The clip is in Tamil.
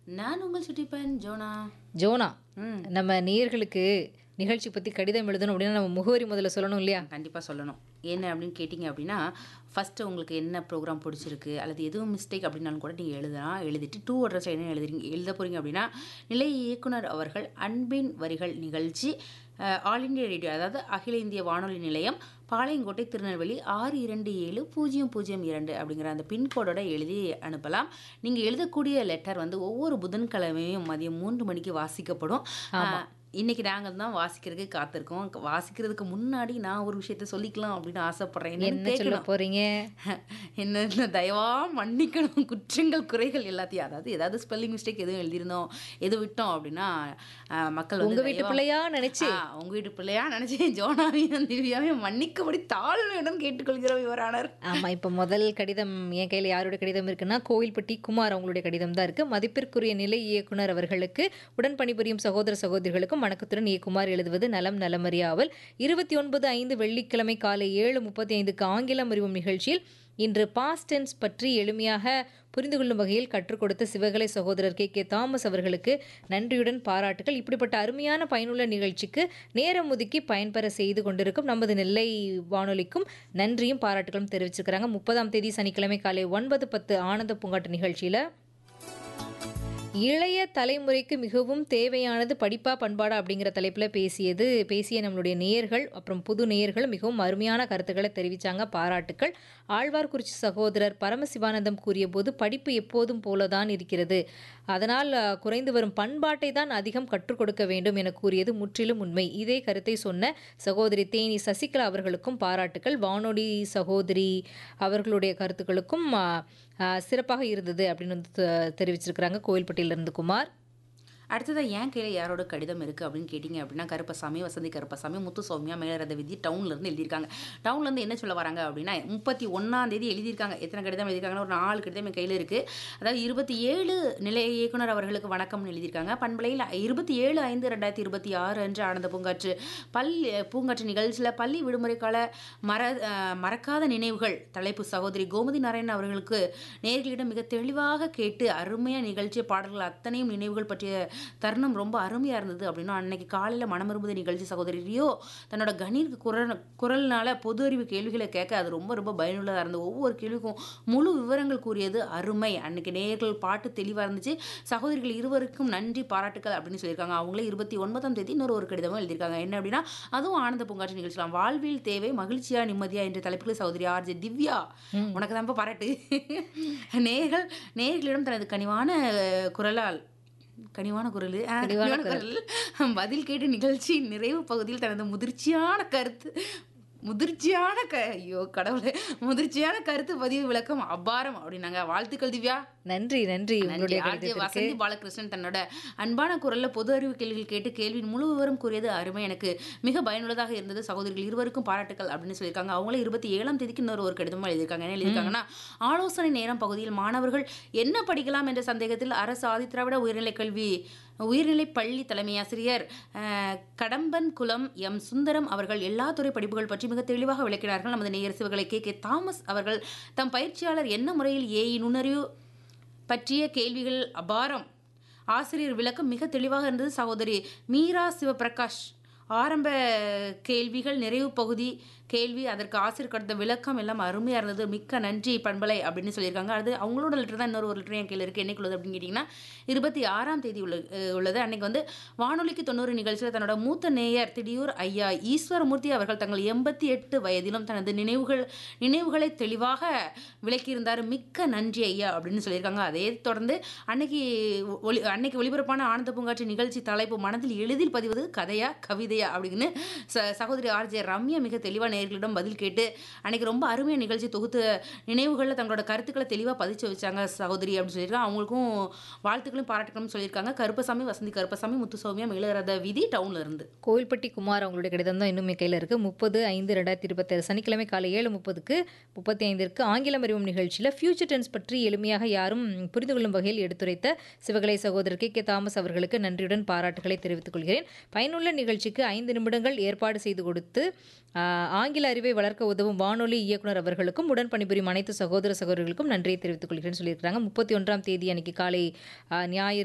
நான் உங்கள் சுட்டிப்பன் ஜோனா ஜோனா ம் நம்ம நேயர்களுக்கு நிகழ்ச்சி பற்றி கடிதம் எழுதணும் அப்படின்னா நம்ம முகவரி முதல்ல சொல்லணும் இல்லையா கண்டிப்பாக சொல்லணும் என்ன அப்படின்னு கேட்டிங்க அப்படின்னா ஃபஸ்ட்டு உங்களுக்கு என்ன ப்ரோக்ராம் பிடிச்சிருக்கு அல்லது எதுவும் மிஸ்டேக் அப்படின்னாலும் கூட நீங்கள் எழுதலாம் எழுதிட்டு டூ அட்ரஸ் என்ன எழுதுறீங்க எழுத போகிறீங்க அப்படின்னா நிலை இயக்குனர் அவர்கள் அன்பின் வரிகள் நிகழ்ச்சி அஹ், ஆல் இந்தியா ரேடியோ அதாவது அகில இந்திய வானொலி நிலையம் பாளையங்கோட்டை திருநெல்வேலி ஆறு இரண்டு ஏழு பூஜ்ஜியம் பூஜ்ஜியம் இரண்டு அப்படிங்கிற அந்த பின்கோடோட எழுதி அனுப்பலாம் நீங்கள் எழுதக்கூடிய லெட்டர் வந்து ஒவ்வொரு புதன்கிழமையும் மதியம் மூன்று மணிக்கு வாசிக்கப்படும் அஹ், இன்னைக்கு நாங்கள் தான் வாசிக்கிறதுக்கு காத்திருக்கோம் வாசிக்கிறதுக்கு முன்னாடி நான் ஒரு விஷயத்த சொல்லிக்கலாம் அப்படின்னு ஆசைப்படுறேன் என்னன்னு என்ன சொல்ல கேட்கணும் போறீங்க என்ன இந்த தயவா மன்னிக்கணும் குற்றங்கள் குறைகள் எல்லாத்தையும் அதாவது ஏதாவது ஸ்பெல்லிங் மிஸ்டேக் எதுவும் எழுதியிருந்தோம் எது விட்டோம் அப்படின்னா அஹ், மக்கள் வந்து உங்க வீட்டு தயவா- பிள்ளையா நினைச்சு ஆ, உங்க வீட்டு பிள்ளையா நினைச்சு ஜோனாவையும் திவ்யாவையும் மன்னிக்கபடி தாழ்மையுடன் கேட்டுக்கொள்கிறோம் இவரானர் ஆமா இப்ப முதல் கடிதம் என் கையில யாரோட கடிதம் இருக்குன்னா கோவில்பட்டி குமார் அவங்களுடைய கடிதம் தான் இருக்கு மதிப்பிற்குரிய நிலை இயக்குனர் அவர்களுக்கு உடன் பணிபுரியும் சகோதர சகோதரிகளுக்கும் வணக்கத்துடன் ஏ குமார் எழுதுவது நலம் நலமறியாவல் இருபத்தி ஒன்பது ஐந்து வெள்ளிக்கிழமை காலை ஏழு முப்பத்தி ஐந்துக்கு ஆங்கிலம் அறிவும் நிகழ்ச்சியில் இன்று பாஸ்ட் டென்ஸ் பற்றி எளிமையாக புரிந்து கொள்ளும் வகையில் கற்றுக் கொடுத்த சிவகலை சகோதரர் கே கே தாமஸ் அவர்களுக்கு நன்றியுடன் பாராட்டுகள் இப்படிப்பட்ட அருமையான பயனுள்ள நிகழ்ச்சிக்கு நேரம் ஒதுக்கி பயன்பெற செய்து கொண்டிருக்கும் நமது நெல்லை வானொலிக்கும் நன்றியும் பாராட்டுகளும் தெரிவிச்சிருக்கிறாங்க முப்பதாம் தேதி சனிக்கிழமை காலை ஒன்பது பத்து ஆனந்த பூங்காட்டு நிகழ்ச்சியில இளைய தலைமுறைக்கு மிகவும் தேவையானது படிப்பா பண்பாடா அப்படிங்கிற தலைப்பில் பேசியது பேசிய நம்மளுடைய நேயர்கள் அப்புறம் புது நேயர்கள் மிகவும் அருமையான கருத்துக்களை தெரிவித்தாங்க பாராட்டுக்கள் ஆழ்வார்குறிச்சி சகோதரர் பரமசிவானந்தம் கூறிய போது படிப்பு எப்போதும் போலதான் இருக்கிறது அதனால் அஹ், குறைந்து வரும் பண்பாட்டை தான் அதிகம் கற்றுக் கொடுக்க வேண்டும் என கூறியது முற்றிலும் உண்மை இதே கருத்தை சொன்ன சகோதரி தேனி சசிகலா அவர்களுக்கும் பாராட்டுக்கள் வானொலி சகோதரி அவர்களுடைய கருத்துக்களுக்கும் அஹ், அஹ், சிறப்பாக இருந்தது அப்படின்னு வந்து தெ- தெரிவிச்சிருக்கிறாங்க கோவில்பட்டியிலிருந்து குமார் அடுத்ததாக என் கையில் யாரோட கடிதம் இருக்குது அப்படின்னு கேட்டிங்க அப்படின்னா கருப்பசாமி வசந்தி கருப்பசாமி முத்து சௌமியா மேலரத விதி டவுன்லேருந்து எழுதியிருக்காங்க டவுன்லேருந்து என்ன சொல்ல வராங்க அப்படின்னா முப்பத்தி ஒன்றாம் தேதி எழுதியிருக்காங்க எத்தனை கடிதம் எழுதியிருக்காங்கன்னா ஒரு நாலு கடிதம் என் கையில் இருக்குது அதாவது இருபத்தி ஏழு நிலைய இயக்குனர் அவர்களுக்கு வணக்கம்னு எழுதியிருக்காங்க பண்பலையில் இருபத்தி ஏழு ஐந்து ரெண்டாயிரத்தி இருபத்தி ஆறு அன்று ஆனந்த பூங்காற்று பள்ளி பூங்காற்று நிகழ்ச்சியில் பள்ளி விடுமுறை கால மற அஹ், மறக்காத நினைவுகள் தலைப்பு சகோதரி கோமதி நாராயணன் அவர்களுக்கு நேர்களிடம் மிக தெளிவாக கேட்டு அருமையாக நிகழ்ச்சி பாடல்கள் அத்தனையும் நினைவுகள் பற்றிய தருணம் ரொம்ப அருமையாக இருந்தது அப்படின்னா அன்னைக்கு காலையில் மனமரும்புது நிகழ்ச்சி சகோதரி ரியோ தன்னோட கணீர் குரல் குரல்னால பொது அறிவு கேள்விகளை கேட்க அது ரொம்ப ரொம்ப பயனுள்ளதாக இருந்தது ஒவ்வொரு கேள்விக்கும் முழு விவரங்கள் கூறியது அருமை அன்னைக்கு நேயர்கள் பாட்டு தெளிவாக இருந்துச்சு சகோதரிகள் இருவருக்கும் நன்றி பாராட்டுக்கள் அப்படின்னு சொல்லியிருக்காங்க அவங்களே இருபத்தி ஒன்பதாம் தேதி இன்னொரு ஒரு கடிதமும் எழுதியிருக்காங்க என்ன அப்படின்னா அதுவும் ஆனந்த பூங்காட்சி நிகழ்ச்சிலாம் வாழ்வில் தேவை மகிழ்ச்சியா நிம்மதியா என்ற தலைப்பில் சகோதரி ஆர்ஜே திவ்யா உனக்கு தான் பாராட்டு நேர்கள் நேர்களிடம் தனது கனிவான அஹ், குரலால் கனிவான குரல் ஆ, கனிவான குரல் பதில் கேட்டு நிகழ்ச்சி நிறைவு பகுதியில் தனது முதிர்ச்சியான கருத்து முதிர்ச்சியான க ஐயோ கடவுளே முதிர்ச்சியான கருத்து பதிவு விளக்கம் அபாரம் அப்படின்னாங்க வாழ்த்துக்கள் திவ்யா நன்றி நன்றி உங்களுடைய நன்றி. ஆர்ஜே கடிதத்திற்கு வசந்தி பாலகிருஷ்ணன் தன்னோட அன்பான குரல்ல பொது அறிவு கேள்விகள் கேட்டு கேள்வியின் முழு விவரம் கூறியது அருமை எனக்கு மிக பயனுள்ளதாக இருந்தது சகோதரிகள் இருவருக்கும் பாராட்டுக்கள் அப்படின்னு சொல்லியிருக்காங்க அவங்களே இருபத்தி ஏழாம் தேதிக்கு இன்னொரு ஒரு கடிதமா எழுதியிருக்காங்க என்ன எழுதியிருக்காங்கன்னா ஆலோசனை நேரம் பகுதியில் மாணவர்கள் என்ன படிக்கலாம் என்ற சந்தேகத்தில் அரசு ஆதித்திராவிட உயர்நிலைக் கல்வி உயர்நிலை பள்ளி தலைமை ஆசிரியர் அஹ், கடம்பன் குலம் எம் சுந்தரம் அவர்கள் எல்லா துறை படிப்புகள் பற்றி மிக தெளிவாக விளக்கினார்கள் நமது நேயர் சிவகளை கே கே தாமஸ் அவர்கள் தம் பயிற்சியாளர் என்ன முறையில் ஏஇ நுண்ணறிவு பற்றிய கேள்விகள் அபாரம் ஆசிரியர் விளக்கம் மிக தெளிவாக இருந்தது சகோதரி மீரா சிவபிரகாஷ் ஆரம்ப கேள்விகள் நிறைவு பகுதி கேள்வி அதற்கு ஆசிரியர் கொடுத்த விளக்கம் எல்லாம் அருமையாக இருந்தது மிக்க நன்றி பண்பலை அப்படின்னு சொல்லியிருக்காங்க அது அவங்களோட லெட்டர் தான் இன்னொரு ஒரு லெட்டர் என் கையில் இருக்குது என்னைக்கு உள்ளது அப்படின்னு கேட்டிங்கன்னா இருபத்தி ஆறாம் தேதி உள்ள அஹ் உள்ளது அன்னைக்கு வந்து வானொலிக்கு தொண்ணூறு நிகழ்ச்சியில் தன்னோட மூத்த நேயர் திடீர் ஐயா ஈஸ்வரமூர்த்தி அவர்கள் தங்கள் எண்பத்தி எட்டு வயதிலும் தனது நினைவுகள் நினைவுகளை தெளிவாக விளக்கியிருந்தார் மிக்க நன்றி ஐயா அப்படின்னு சொல்லியிருக்காங்க அதே தொடர்ந்து அன்னைக்கு ஒளி அன்னைக்கு ஒளிபரப்பான ஆனந்த பூங்காட்சி நிகழ்ச்சி தலைப்பு மனதில் எளிதில் பதிவது கதையா கவிதையா அப்படின்னு ச சகோதரி ஆர்ஜே ரம்யா மிக தெளிவாக நேயர்களிடம் பதில் கேட்டு அன்னைக்கு ரொம்ப அருமையான நிகழ்ச்சி தொகுத்து நினைவுகளில் தங்களோட கருத்துக்களை தெளிவாக பதிச்சு வச்சாங்க சகோதரி அப்படின்னு சொல்லியிருக்காங்க அவங்களுக்கும் வாழ்த்துக்களும் பாராட்டுகளும் சொல்லியிருக்காங்க கருப்பசாமி வசந்தி கருப்பசாமி முத்து சௌமியா மேலரத விதி டவுன்ல இருந்து கோவில்பட்டி குமார் அவங்களுடைய கடிதம் தான் இன்னும் என் கையில் இருக்குது முப்பது ஐந்து ரெண்டாயிரத்தி இருபத்தாறு சனிக்கிழமை காலை ஏழு முப்பதுக்கு முப்பத்தி ஐந்திற்கு ஆங்கிலம் அறிவும் நிகழ்ச்சியில் ஃபியூச்சர் டென்ஸ் பற்றி எளிமையாக யாரும் புரிந்து கொள்ளும் வகையில் எடுத்துரைத்த சிவகலை சகோதரர் கே கே தாமஸ் அவர்களுக்கு நன்றியுடன் பாராட்டுகளை தெரிவித்துக் கொள்கிறேன் பயனுள்ள நிகழ்ச்சிக்கு ஐந்து நிமிடங்கள் ஏற்பாடு செய்து கொடுத்து ஆஹ், ஆங்கில அறிவை வளர்க்க உதவும் வானொலி இயக்குனர் அவர்களுக்கும் உடன் பணிபுரியும் அனைத்து சகோதர சகோதரிகளுக்கும் நன்றியை தெரிவித்துக் கொள்கிறேன் சொல்லியிருக்கிறாங்க முப்பத்தி ஒன்றாம் தேதி அன்னைக்கு காலை ஆஹ், ஞாயிறு